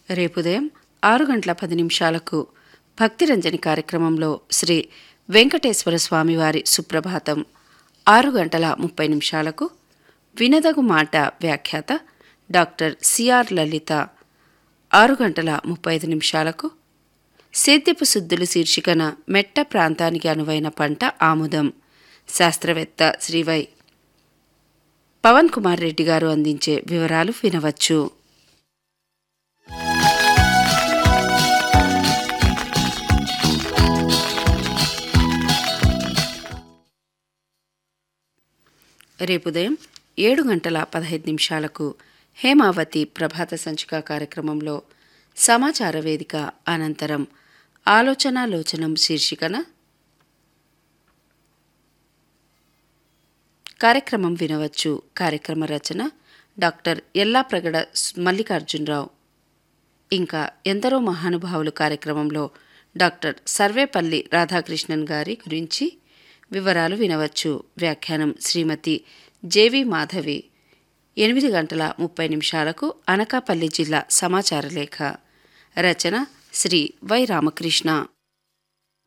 రేపు ఉదయం ఆరు గంటల పది నిమిషాలకు భక్తిరంజని కార్యక్రమంలో శ్రీ వెంకటేశ్వర స్వామివారి సుప్రభాతం ఆరు గంటల ముప్పై నిమిషాలకు వినదగు మాట వ్యాఖ్యాత డాక్టర్ సిఆర్ లలిత ఆరు గంటల ముప్పై ఐదు నిమిషాలకు సేద్యపు శుద్ధులు శీర్షికన మెట్ట ప్రాంతానికి అనువైన పంట ఆముదం శాస్త్రవేత్త శ్రీవై పవన్ కుమార్ రెడ్డి గారు అందించే వివరాలు వినవచ్చు రేపు ఉదయం ఏడు గంటల పదహైదు నిమిషాలకు హేమావతి ప్రభాత సంచిక కార్యక్రమంలో సమాచార వేదిక అనంతరం ఆలోచన లోచనం శీర్షికన కార్యక్రమం వినవచ్చు కార్యక్రమ రచన డాక్టర్ ఎల్లాప్రగడ మల్లికార్జునరావు ఇంకా ఎందరో మహానుభావులు కార్యక్రమంలో డాక్టర్ సర్వేపల్లి రాధాకృష్ణన్ గారి గురించి వివరాలు వినవచ్చు వ్యాఖ్యానం శ్రీమతి జేవి మాధవి ఎనిమిది గంటల ముప్పై నిమిషాలకు అనకాపల్లి జిల్లా సమాచార లేఖ రచన శ్రీ వై రామకృష్ణ